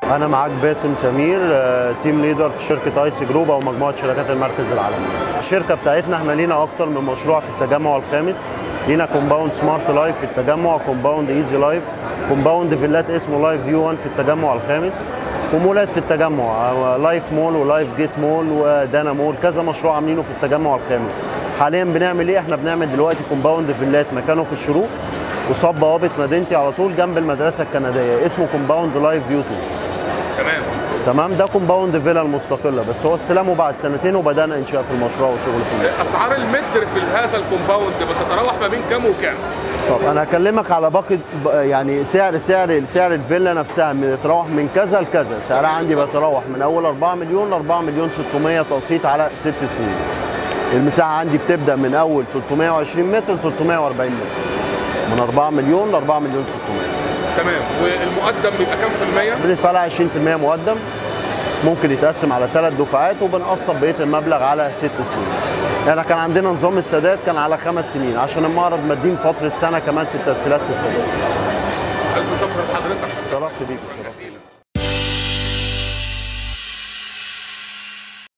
انا معاك باسم سمير آه، تيم ليدر في شركه ايسي جروب او مجموعه شركات المركز العالمي الشركه بتاعتنا احنا لينا اكتر من مشروع في التجمع الخامس لينا كومباوند سمارت لايف في التجمع كومباوند ايزي لايف كومباوند فيلات اسمه لايف فيو 1 في التجمع الخامس ومولات في التجمع آه، لايف مول ولايف جيت مول ودانا مول كذا مشروع عاملينه في التجمع الخامس حاليا بنعمل ايه احنا بنعمل دلوقتي كومباوند فيلات مكانه في الشروق وصب بوابه مدينتي على طول جنب المدرسه الكنديه اسمه كومباوند لايف فيو 2 تمام تمام ده كومباوند فيلا المستقله بس هو استلامه بعد سنتين وبدانا انشاء في المشروع وشغل في المشروع اسعار المتر في هذا الكومباوند بتتراوح ما بين كام وكام طب انا هكلمك على باقي ب- يعني سعر سعر سعر الفيلا نفسها بيتراوح من كذا لكذا سعرها عندي بيتراوح من اول 4 مليون ل 4 مليون 600 تقسيط على 6 سنين المساحه عندي بتبدا من اول 320 متر ل 340 متر من 4 مليون ل 4 مليون 600 تمام والمقدم بيبقى كام في المية؟ بندفع لها 20% مقدم ممكن يتقسم على ثلاث دفعات وبنقسط بقيه المبلغ على ست سنين. احنا كان عندنا نظام السداد كان على خمس سنين عشان المعرض مدين فتره سنه كمان في التسهيلات في السداد. ألف شكر لحضرتك شرفت بيك شرفت جزيلا